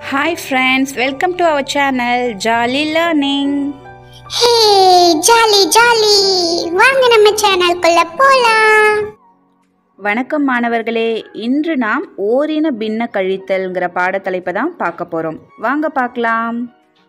Hi friends, welcome to our channel Jolly Learning. Hey jolly jolly வாங்க நம்ம சேனல்குள்ள போலாம் வணக்கம் மாணவர்களே இன்று நாம் ஓரின பின்ன கழித்தல்ங்கிற பாடத்தலைப்பை தான் பார்க்க போகிறோம் வாங்க பார்க்கலாம்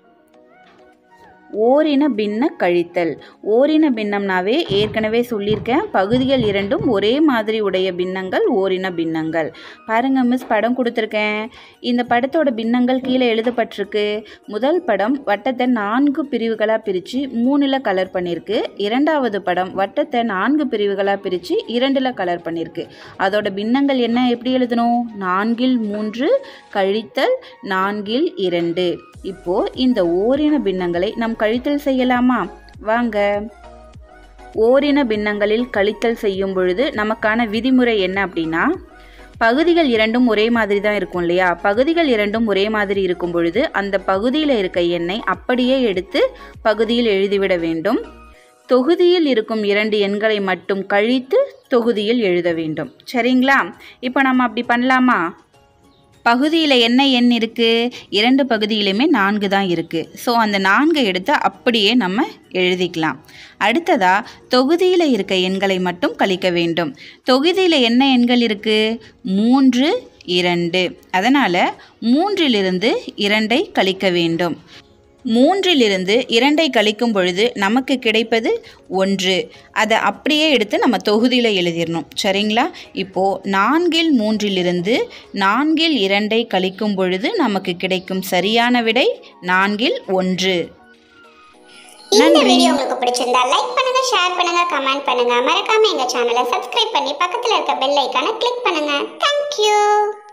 ஓரின பின்ன கழித்தல் ஓரின பின்னம்னாவே ஏற்கனவே சொல்லியிருக்கேன் பகுதிகள் இரண்டும் ஒரே மாதிரி உடைய பின்னங்கள் ஓரின பின்னங்கள் பாருங்க மிஸ் படம் கொடுத்துருக்கேன் இந்த படத்தோட பின்னங்கள் கீழே எழுதப்பட்டிருக்கு முதல் படம் வட்டத்தை நான்கு பிரிவுகளாக பிரித்து மூணில் கலர் பண்ணியிருக்கு இரண்டாவது படம் வட்டத்தை நான்கு பிரிவுகளாக பிரித்து இரண்டில் கலர் பண்ணியிருக்கு அதோட பின்னங்கள் என்ன எப்படி எழுதணும் நான்கில் மூன்று கழித்தல் நான்கில் இரண்டு இப்போ இந்த ஓரின பின்னங்களை நாம் கழித்தல் செய்யலாமா வாங்க ஓரின பின்னங்களில் கழித்தல் செய்யும் பொழுது நமக்கான விதிமுறை என்ன அப்படின்னா பகுதிகள் இரண்டும் ஒரே மாதிரி தான் இருக்கும் இல்லையா பகுதிகள் இரண்டும் ஒரே மாதிரி இருக்கும் பொழுது அந்த பகுதியில் இருக்க எண்ணை அப்படியே எடுத்து பகுதியில் எழுதிவிட வேண்டும் தொகுதியில் இருக்கும் இரண்டு எண்களை மட்டும் கழித்து தொகுதியில் எழுத வேண்டும் சரிங்களா இப்போ நம்ம அப்படி பண்ணலாமா பகுதியில் என்ன எண் இருக்குது இரண்டு பகுதியிலுமே நான்கு தான் இருக்குது ஸோ அந்த நான்கை எடுத்து அப்படியே நம்ம எழுதிக்கலாம் அடுத்ததாக தொகுதியில் இருக்க எண்களை மட்டும் கழிக்க வேண்டும் தொகுதியில் என்ன எண்கள் இருக்குது மூன்று இரண்டு அதனால் மூன்றிலிருந்து இரண்டை கழிக்க வேண்டும் மூன்றிலிருந்து இரண்டை கழிக்கும் பொழுது நமக்கு கிடைப்பது ஒன்று அதை அப்படியே எடுத்து நம்ம தொகுதியில் எழுதிடணும் சரிங்களா இப்போது நான்கில் மூன்றிலிருந்து நான்கில் இரண்டை கழிக்கும் பொழுது நமக்கு கிடைக்கும் சரியான விடை நான்கில் ஒன்று இந்த நன்றி. வீடியோ உங்களுக்கு பிடிச்சிருந்தா லைக் பண்ணுங்க ஷேர் பண்ணுங்க கமெண்ட் பண்ணுங்க மறக்காம எங்க சேனலை சப்ஸ்கிரைப் பண்ணி பக்கத்துல இருக்க பெல் ஐக்கானை கிளிக் பண்ணுங்க தேங்க்யூ